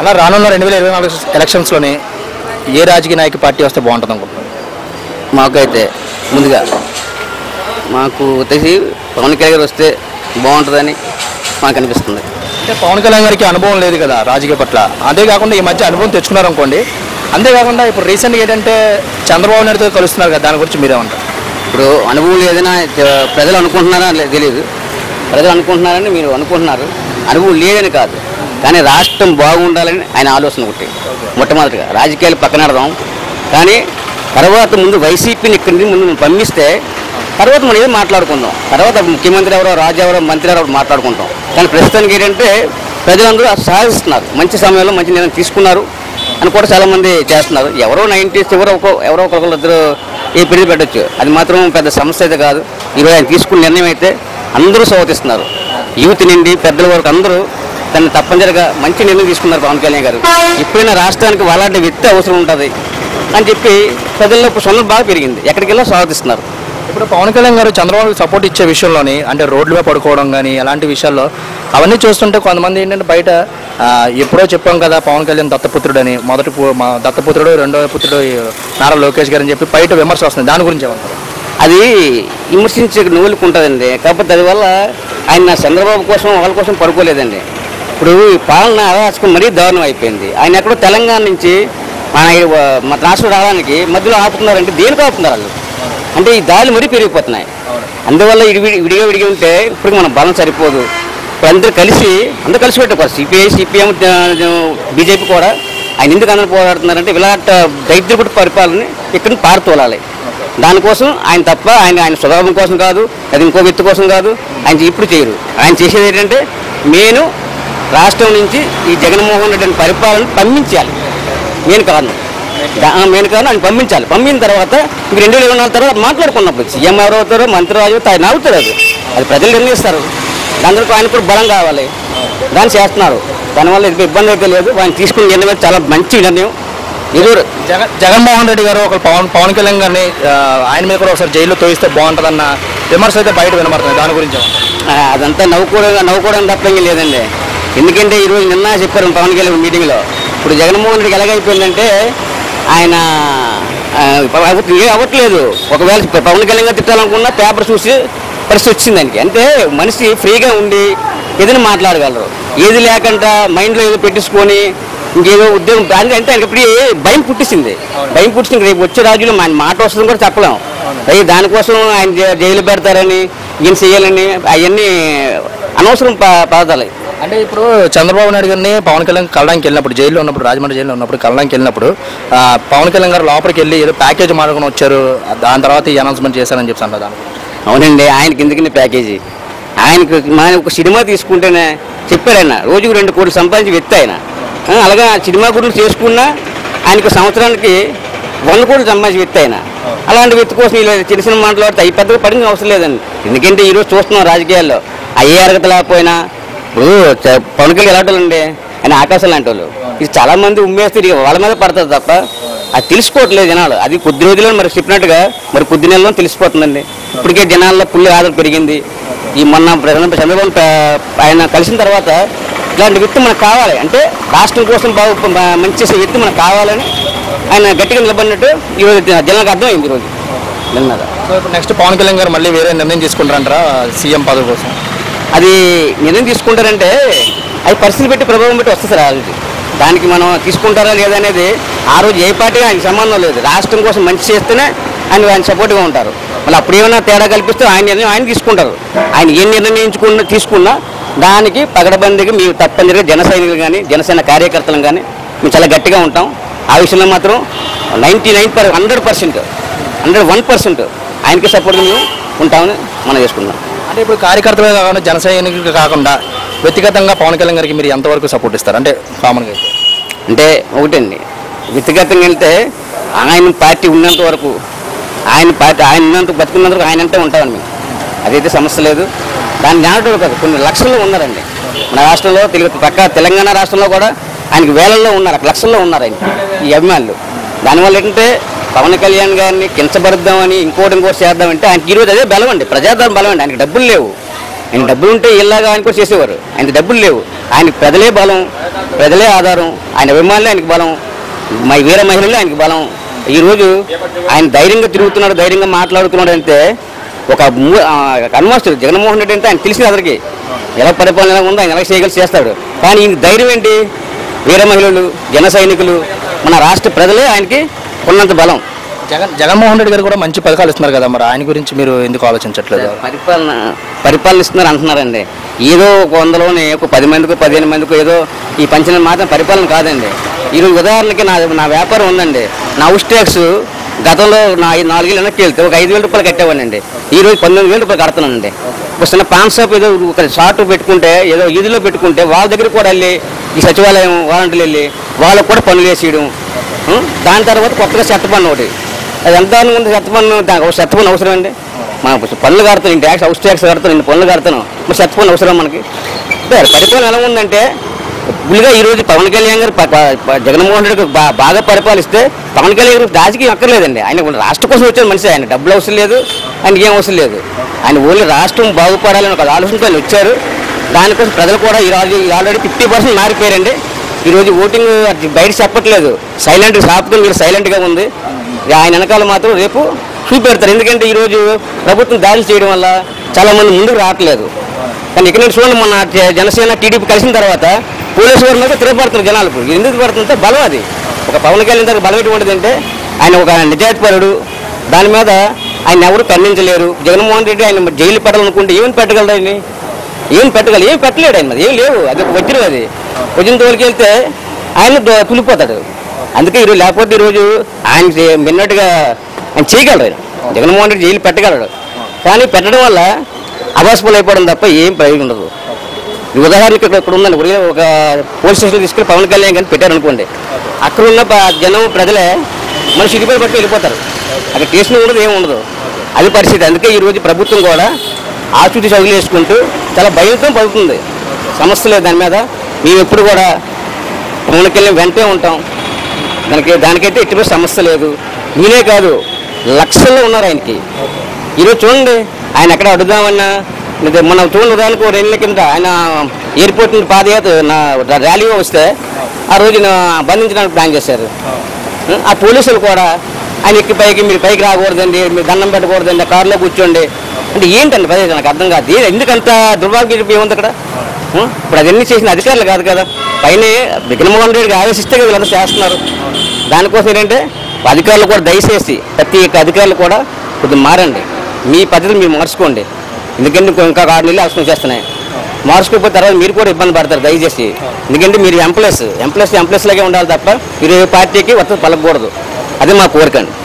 అలా రానున్న రెండు వేల ఇరవై నాలుగు ఎలక్షన్స్లోని ఏ రాజకీయ నాయక పార్టీ వస్తే బాగుంటుంది అనుకుంటున్నారు మాకైతే ముందుగా మాకు వచ్చేసి పవన్ కళ్యాణ్ గారు వస్తే బాగుంటుందని మాకు అనిపిస్తుంది అంటే పవన్ కళ్యాణ్ గారికి అనుభవం లేదు కదా రాజకీయ పట్ల అంతేకాకుండా ఈ మధ్య అనుభవం తెచ్చుకున్నారు అనుకోండి అంతేకాకుండా ఇప్పుడు రీసెంట్గా ఏంటంటే చంద్రబాబు నాయుడుతో కలుస్తున్నారు కదా దాని గురించి మీరేమంటారు ఇప్పుడు అనుభవం లేదన్నా జ- ప్రజలు అనుకుంటున్నారా లే- తెలియదు ప్రజలు అనుకుంటున్నారని మీరు అనుకుంటున్నారు అనుభవం లేదని కాదు కానీ రాష్ట్రం బాగుండాలని ఆయన ఆలోచన ఒకటి మొట్టమొదటిగా రాజకీయాలు పక్కనడదాం కానీ తర్వాత ముందు వైసీపీని ఇక్కడి నుంచి ముందు మనం పంపిస్తే తర్వాత మనం ఏం మాట్లాడుకుందాం తర్వాత ముఖ్యమంత్రి ఎవరో రాజు ఎవరో మంత్రి ఎవరో మాట్లాడుకుంటాం కానీ ప్రస్తుతానికి ఏంటంటే ప్రజలందరూ సాధిస్తున్నారు మంచి సమయంలో మంచి నిర్ణయం తీసుకున్నారు అని కూడా చాలా మంది చేస్తున్నారు ఎవరో నైంటీస్ ఎవరో ఒక ఎవరో ఒకరు ఇద్దరు ఏ పెళ్లి పెట్టచ్చు అది మాత్రం పెద్ద సమస్య అయితే కాదు ఈరోజు ఆయన తీసుకున్న నిర్ణయం అయితే అందరూ స్వాగతిస్తున్నారు యూత్ నుండి పెద్దల వరకు అందరూ దాన్ని తప్పనిసరిగా మంచి నిర్ణయం తీసుకున్నారు పవన్ కళ్యాణ్ గారు ఎప్పుడైనా రాష్ట్రానికి వాళ్ళంటి వ్యక్తి అవసరం ఉంటుంది అని చెప్పి ప్రజల్లో ఇప్పుడు సొంతం బాగా పెరిగింది ఎక్కడికి వెళ్ళా స్వాగతిస్తున్నారు ఇప్పుడు పవన్ కళ్యాణ్ గారు చంద్రబాబు సపోర్ట్ ఇచ్చే విషయంలోని అంటే రోడ్ల మీద పడుకోవడం కానీ అలాంటి విషయాల్లో అవన్నీ చూస్తుంటే కొంతమంది ఏంటంటే బయట ఆ, ఎప్పుడో చెప్పాం కదా పవన్ కళ్యాణ్ దత్తపుత్రుడు అని మొదటి పు- మా దత్తపుత్రుడు రెండో పుత్రుడు ఈ నారా లోకేష్ గారు అని చెప్పి బయట విమర్శ వస్తుంది దాని గురించి ఏమంటారు అది విమర్శించే నూలుకు ఉంటుందండి కాకపోతే దానివల్ల ఆయన చంద్రబాబు కోసం వాళ్ళ కోసం పడుకోలేదండి ఇప్పుడు ఈ పాలన అరాచకం మరీ దారుణం అయిపోయింది ఆయన ఎక్కడో తెలంగాణ నుంచి మన ఈ వ- మన రాష్ట్రం రావడానికి మధ్యలో ఆపుతున్నారంటే దేనికి ఆపుతున్నారు వాళ్ళు అంటే ఈ దాడులు మరీ పెరిగిపోతున్నాయి అందువల్ల ఇది విడి- విడిగా విడిగా ఉంటే ఇప్పుడు మన బలం సరిపోదు ఇప్పుడు అందరూ కలిసి అందరూ కలిసి పెట్టుకోవాలి సిపిఐ సిపిఎం బీజేపీ కూడా ఆయన ఎందుకు అందరూ పోరాడుతున్నారంటే ఇలాంటి దైత్యపుటి పరిపాలన ఇక్కడ నుంచి పారుతోలాలి దానికోసం ఆయన తప్ప ఆయన ఆయన స్వభావం కోసం కాదు అది ఇంకో వ్యక్తి కోసం కాదు ఆయన ఇప్పుడు చేయరు ఆయన చేసేది ఏంటంటే నేను రాష్ట్రం నుంచి ఈ జగన్మోహన్ రెడ్డి అనే పరిపాలన పంపించాలి నేను కారణం దా- ఆ మెయిన్ కారణం ఆయన పంపించాలి పంపిన తర్వాత ఇంక రెండు వేల ఇరవై నాలుగు తర్వాత మాట్లాడుకున్నప్పుడు సీఎం ఎవరు అవుతారో మంత్రి రాజు అవుతారు ఆయన అవుతారు అది అది ప్రజలు నిర్ణయిస్తారు దానికి ఆయన కూడా బలం కావాలి దాన్ని చేస్తున్నారు దానివల్ల ఇది ఇబ్బంది అయితే లేదు ఆయన తీసుకున్న నిర్ణయం చాలా మంచి నిర్ణయం ఎదురు జగన్ జగన్మోహన్ రెడ్డి గారు ఒక పవన్ పవన్ కళ్యాణ్ గారిని ఆ, ఆయన మీద కూడా ఒకసారి జైల్లో తోయిస్తే బాగుంటుందన్న విమర్శ అయితే బయట వినబడుతుంది దాని గురించి ఏమంటారు? ఆ, అదంతా నవ్వుకోవడం నవ్వుకోవడం తప్ప ఏం లేదండి ఎందుకంటే ఈరోజు నిన్న చెప్పారు పవన్ కళ్యాణ్ మీటింగ్లో ఇప్పుడు జగన్మోహన్ రెడ్డికి ఎలాగైపోయిందంటే ఆయన ఆ, అవ్వట్- ఏం అవ్వట్లేదు ఒకవేళ పవన్ కళ్యాణ్ గారు తిట్టాలనుకున్నా పేపర్ చూసి పరిస్థితి వచ్చింది దానికి అంటే మనిషి ఫ్రీగా ఉండి ఏదైనా మాట్లాడగలరు ఏది లేకుండా మైండ్లో ఏదో పెట్టించుకొని ఇంకేదో ఉద్యోగం అంటే అంటే ఆయనకి ఇప్పుడు భయం పుట్టించింది భయం పుట్టించింది రేపు వచ్చే రాజులు మన మాట వస్తుందని కూడా చెప్పలేము అయ్యి దానికోసం ఆయన జై- జైలు పెడతారని ఈయన చేయాలని అవన్నీ అనవసరం ప- పదార్థాలు అంటే ఇప్పుడు చంద్రబాబు నాయుడు గారిని పవన్ కళ్యాణ్ కలడానికి వెళ్ళినప్పుడు జైల్లో ఉన్నప్పుడు రాజమండ్రి జైల్లో ఉన్నప్పుడు కలడానికి వెళ్ళినప్పుడు ఆ, పవన్ కళ్యాణ్ గారు లోపలికి వెళ్ళి ఏదో ప్యాకేజ్ మాడుకొని వచ్చారు దాని తర్వాత ఈ అనౌన్స్మెంట్ చేశారని చెప్పి అన్నారు దాని గురించి. అవునండి ఆయనకి ఎందుకని ప్యాకేజీ ఆయనకు మన ఒక సినిమా తీసుకుంటేనే చెప్పారు ఆయన రోజుకు రెండు కోట్లు సంపాదించి వ్యక్తి ఆయన ఆ, అలాగే ఆ సినిమా గురించి చేసుకున్నా ఆయనకు సంవత్సరానికి వంద కోట్లు సంపాదించి వ్యక్తి ఆయన అలాంటి వ్యక్తి కోసం ఇలా చిన్న చిన్న మాట్లాడితే అవి పెద్దగా పడిన అవసరం లేదండి ఎందుకంటే ఈరోజు చూస్తున్నాం రాజకీయాల్లో అయ్యే అర్హత లేకపోయినా ఇప్పుడు చ- పవన్ కళ్యాణ్ ఎలాంటి వాళ్ళండి ఆయన ఆకాశం లాంటి వాళ్ళు ఇది చాలా మంది ఉమ్మేస్తే ఇక వాళ్ళ మీద పడుతుంది తప్ప అది తెలుసుకోవట్లేదు జనాలు అది కొద్ది రోజుల్లో మరి చెప్పినట్టుగా మరి కొద్ది నెలలో తెలిసిపోతుందండి ఇప్పటికే జనాల్లో పుల్లి ఆదరణ పెరిగింది ఈ మొన్న ప్రధాన చంద్రబాబు ప- ఆయన కలిసిన తర్వాత ఇలాంటి వ్యక్తి మనకు కావాలి అంటే రాష్ట్రం కోసం బాగు బ- మంచి చేసే వ్యక్తి మనకు కావాలని ఆయన గట్టిగా నిలబడినట్టు ఈరోజు జనాలకు అర్థమైంది ఈరోజు నిన్న సో ఇప్పుడు నెక్స్ట్ పవన్ కళ్యాణ్ గారు మళ్ళీ వేరే నిర్ణయం తీసుకుంటారంటారా సీఎం పదవి కోసం అది నిర్ణయం తీసుకుంటారంటే అది పరిస్థితి పెట్టి ప్రభావం పెట్టి వస్తుంది సార్ అది దానికి మనం తీసుకుంటారా లేదా అనేది ఆ రోజు ఏ పార్టీ ఆయనకి సంబంధం లేదు రాష్ట్రం కోసం మంచి చేస్తేనే ఆయన ఆయన సపోర్ట్గా ఉంటారు మళ్ళీ అప్పుడు ఏమైనా తేడా కల్పిస్తే ఆయన నిర్ణయం ఆయన తీసుకుంటారు ఆయన ఏ నిర్ణయించుకున్న తీసుకున్నా దానికి పగడబందిగా మేము తప్పనిసరిగా జన సైనికులు కానీ జనసేన కార్యకర్తలు కానీ మేము చాలా గట్టిగా ఉంటాం ఆ విషయంలో మాత్రం ninety nine per hundred percent hundred one percent ఆయనకి సపోర్ట్గా మేము ఉంటామని మనం చేసుకుందాం అంటే ఇప్పుడు కార్యకర్తలే కాకుండా జన సైనికులు కాకుండా వ్యక్తిగతంగా పవన్ కళ్యాణ్ గారికి మీరు ఎంతవరకు సపోర్ట్ ఇస్తారు అంటే కామన్గా అయితే అంటే ఒకటండి వ్యక్తిగతంగా వెళ్తే ఆయన పార్టీ ఉన్నంత వరకు ఆయన పార్టీ ఆయన ఉన్నంత బతుకున్నంత వరకు ఆయన అంటే ఉంటామని మేము అదైతే సమస్య లేదు దాన్ని జ్ఞాపకం కాదు కొన్ని లక్షల్లో ఉన్నారండి మన రాష్ట్రంలో తెలుగు పక్క తెలంగాణ రాష్ట్రంలో కూడా ఆయనకి వేలల్లో ఉన్నారు లక్షల్లో ఉన్నారు ఆయన ఈ అభిమానులు దానివల్ల ఏంటంటే పవన్ కళ్యాణ్ గారిని కించబరుద్దామని ఇంకోటి ఇంకోటి చేద్దామంటే ఆయనకి ఈరోజు అదే బలం అండి ప్రజాదరణ బలం అండి ఆయనకి డబ్బులు లేవు ఆయన డబ్బులు ఉంటే ఇలాగా ఆయన కూడా చేసేవారు ఆయన డబ్బులు లేవు ఆయన ప్రజలే బలం ప్రజలే ఆధారం ఆయన అభిమానులే ఆయనకి బలం మా వీర మహిళలే ఆయనకి బలం ఈరోజు ఆయన ధైర్యంగా తిరుగుతున్నాడు ధైర్యంగా మాట్లాడుతున్నాడు అంటే ఒక ఆల్మోస్ట్ జగన్మోహన్ రెడ్డి అంటే ఆయన తెలిసిన అతనికి ఎలా పరిపాలన ఎలా ఉందో ఆయన ఎలా చేయగలిసి చేస్తాడు కానీ ఈయన ధైర్యం ఏంటి వీర మహిళలు జన సైనికులు మన రాష్ట్ర ప్రజలే ఆయనకి ఉన్నంత బలం జగన్ జగన్మోహన్ రెడ్డి గారు కూడా మంచి పథకాలు ఇస్తున్నారు కదా మరి ఆయన గురించి మీరు ఎందుకు ఆలోచించట్లేదు పరిపాలన పరిపాలన ఇస్తున్నారు అంటున్నారండి ఏదో ఒక వందలోనే ఒక పది మందికి పదిహేను మందికి ఏదో ఈ పంచిన మాత్రం పరిపాలన కాదండి ఈరోజు ఉదాహరణకి నా నా వ్యాపారం ఉందండి నా హౌస్ ట్యాక్స్ గతంలో నా ఐదు నాలుగేళ్ళు వెనక్కి వెళ్తే ఒక ఐదు వేల రూపాయలు కట్టేవాడినండి ఈ రోజు పంతొమ్మిది వేల రూపాయలు కడుతున్నానండి ఒక చిన్న పాన్ షాప్ ఏదో ఒక షార్ట్ పెట్టుకుంటే ఏదో ఈదిలో పెట్టుకుంటే వాళ్ళ దగ్గర కూడా వెళ్ళి ఈ సచివాలయం వాలంటీర్లు వెళ్ళి వాళ్ళకు కూడా పనులు వేసేయడం ఉం? దాని తర్వాత కొత్తగా చెత్త పన్ను ఒకటి అది ఎంత ఉంది చెత్త పన్ను దా- ఒక చెత్త పన్ను అవసరం అండి మన పనులు కడతాను ఇంటి ట్యాక్స్ హౌస్ ట్యాక్స్ కడతాను ఇన్ని పనులు కడతాను మరి చెత్త పన్ను అవసరం మనకి అంటే పరిపాలన ఎలా ఉందంటే ఫుల్గా ఈరోజు పవన్ కళ్యాణ్ గారు ప- ప- ప- జగన్మోహన్ రెడ్డి గారు బా- బాగా పరిపాలిస్తే పవన్ కళ్యాణ్ గారు రాజకీయం అక్కర్లేదండి ఆయన ఒక రాష్ట్ర కోసం వచ్చిన మనిషి ఆయన డబ్బులు అవసరం లేదు ఆయనకి ఏం అవసరం లేదు ఆయన ఓన్లీ రాష్ట్రం బాగుపడాలని ఒక ఆలోచనతో ఆయన వచ్చారు దానికోసం ప్రజలు కూడా ఈ రోజు ఆల్రెడీ ఫిఫ్టీ పర్సెంట్ మారిపోయారండి ఈరోజు ఓటింగ్ అది బయట చెప్పట్లేదు సైలెంట్ షాప్తో మీరు సైలెంట్గా ఉంది ఇక ఆయన వెనకాల మాత్రం రేపు చూపెడతారు ఎందుకంటే ఈరోజు ప్రభుత్వం దాడులు చేయడం వల్ల చాలా మంది ముందుకు రావట్లేదు కానీ ఇక్కడ నుంచి చూడండి మొన్న జ- జనసేన టీడీపీ కలిసిన తర్వాత పోలీసు వారి మీద తిరగబడుతున్నారు జనాలు ఇప్పుడు ఎందుకు పడుతుందంటే బలం అది ఒక పవన్ కళ్యాణ్ దగ్గర బలం ఎటువంటిది అంటే ఆయన ఒక నిజాయితీపరుడు దాని మీద ఆయన ఎవరు ఖండించలేరు జగన్మోహన్ రెడ్డి ఆయన జైలు పెట్టాలనుకుంటే ఏమని పెట్టగలరు ఆయన ఏం పెట్టగలరు ఏం పెట్టలేడు ఆయన మరి ఏం లేవు అది ఒక వజ్రం అది వజ్రం తోలికి వెళ్తే ఆయన దో- తులిపోతాడు అందుకే ఈరోజు లేకపోతే ఈరోజు ఆయన చే- మిన్నట్టుగా ఆయన చేయగలరు ఆయన జగన్మోహన్ రెడ్డి జైలు పెట్టగలడు కానీ పెట్టడం వల్ల అవాస్పులు అయిపోవడం తప్ప ఏం ప్రయోజనం ఉండదు ఈ ఉదాహరణకి ఇక్కడ ఇక్కడ ఉందండి ఉదయం ఒక పోలీస్ స్టేషన్ తీసుకుని పవన్ కళ్యాణ్ కానీ పెట్టారనుకోండి అక్కడ ఉన్న ప- జనం ప్రజలే మన సిగ్గుపై పట్టి వెళ్ళిపోతారు అక్కడ స్టేషన్ ఉండదు ఏమి ఉండదు అది పరిస్థితి అందుకే ఈ రోజు ప్రభుత్వం కూడా ఆచూటి చదువులు వేసుకుంటూ చాలా భయంతో పడుతుంది సమస్య లేదు దాని మీద మేము ఎప్పుడు కూడా పవన్ కళ్యాణ్ వెంటే ఉంటాం దానికి దానికైతే ఎటువంటి సమస్య లేదు నేనే కాదు లక్షల్లో ఉన్నారు ఆయనకి ఈరోజు చూడండి ఆయన ఎక్కడ అడుగుదామన్నా ఇది మనం చూడండి ఉదాహరణకు ఓ రెండు నెలల కింద ఆయన ఎయిర్పోర్ట్ నుండి పాదయాత్ర నా ర్యాలీ వస్తే ఆ రోజు నా బంధించడానికి ప్లాన్ చేశారు ఆ పోలీసులు కూడా ఆయన ఎక్కి పైకి మీరు పైకి రాకూడదండి మీరు దండం పెట్టకూడదండి ఆ కారులో కూర్చోండి అంటే ఏంటండి పది నాకు అర్థం కాదు ఏ- ఎందుకంత దుర్భాగ్యం ఏముంది అక్కడ ఆ? ఇప్పుడు అవన్నీ చేసిన అధికారులు కాదు కదా పైన జగన్మోహన్ రెడ్డికి ఆవేశిస్తే కదా వీళ్ళంతా చేస్తున్నారు దానికోసం ఏంటంటే అధికారులు కూడా దయచేసి ప్రతి ఒక్క అధికారులు కూడా కొద్దిగా మారండి మీ పద్ధతులు మీరు మార్చుకోండి ఎందుకంటే ఇంకో- ఇంకా ఆరు నెలలు అవసరం చేస్తున్నాయి మార్చుకోకపోతే తర్వాత మీరు కూడా ఇబ్బంది పడతారు దయచేసి ఎందుకంటే మీరు ఎంప్లాయస్ ఎంప్లాయస్ ఎంప్లాయస్ లాగే ఉండాలి తప్ప మీరు ఏ పార్టీకి వర్త పలకూడదు అదే మా కోరిక అండి